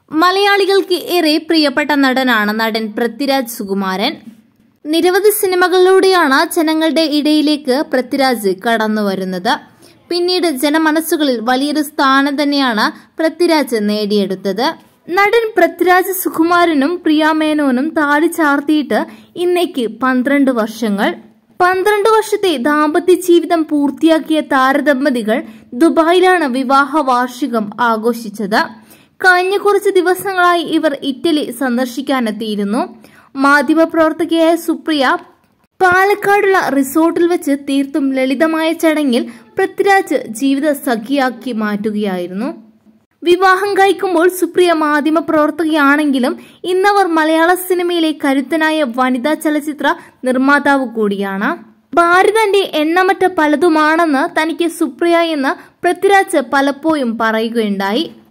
മലയാളികൾക്ക് ഏറെ പ്രിയപ്പെട്ട നടനാണ് നടൻ പൃഥ്വിരാജ് സുകുമാരൻ നിരവധി സിനിമകളിലൂടെയാണ് ജനങ്ങളുടെ ഇടയിലേക്ക് പൃഥ്വിരാജ് കടന്നു വരുന്നത് പിന്നീട് ജനമനസ്സുകളിൽ വലിയൊരു സ്ഥാനം തന്നെയാണ് പൃഥ്വിരാജ് നേടിയെടുത്തത് നടൻ പൃഥ്വിരാജ് സുകുമാരനും പ്രിയാമേനോനും താടി ചാർത്തിയിട്ട് ഇന്നേക്ക് പന്ത്രണ്ട് വർഷങ്ങൾ പന്ത്രണ്ട് വർഷത്തെ ദാമ്പത്യ ജീവിതം പൂർത്തിയാക്കിയ താരദമ്പതികൾ ദുബായിലാണ് വിവാഹ വാർഷികം ആഘോഷിച്ചത് കഴിഞ്ഞ കുറച്ച് ദിവസങ്ങളായി ഇവർ ഇറ്റലി സന്ദർശിക്കാനെത്തിയിരുന്നു മാധ്യമപ്രവർത്തകയായ സുപ്രിയ പാലക്കാടുള്ള റിസോർട്ടിൽ വെച്ച് തീർത്തും ലളിതമായ ചടങ്ങിൽ പൃഥ്വിരാജ് ജീവിത സഖിയാക്കി മാറ്റുകയായിരുന്നു വിവാഹം കഴിക്കുമ്പോൾ സുപ്രിയ മാധ്യമ പ്രവർത്തകയാണെങ്കിലും ഇന്നവർ മലയാള സിനിമയിലെ കരുത്തനായ വനിതാ ചലച്ചിത്ര നിർമ്മാതാവ് കൂടിയാണ് ഭാര്യ തന്റെ എണ്ണമറ്റ പലതുമാണെന്ന് തനിക്ക് സുപ്രിയ എന്ന് പൃഥ്വിരാജ് പലപ്പോഴും പറയുകയുണ്ടായി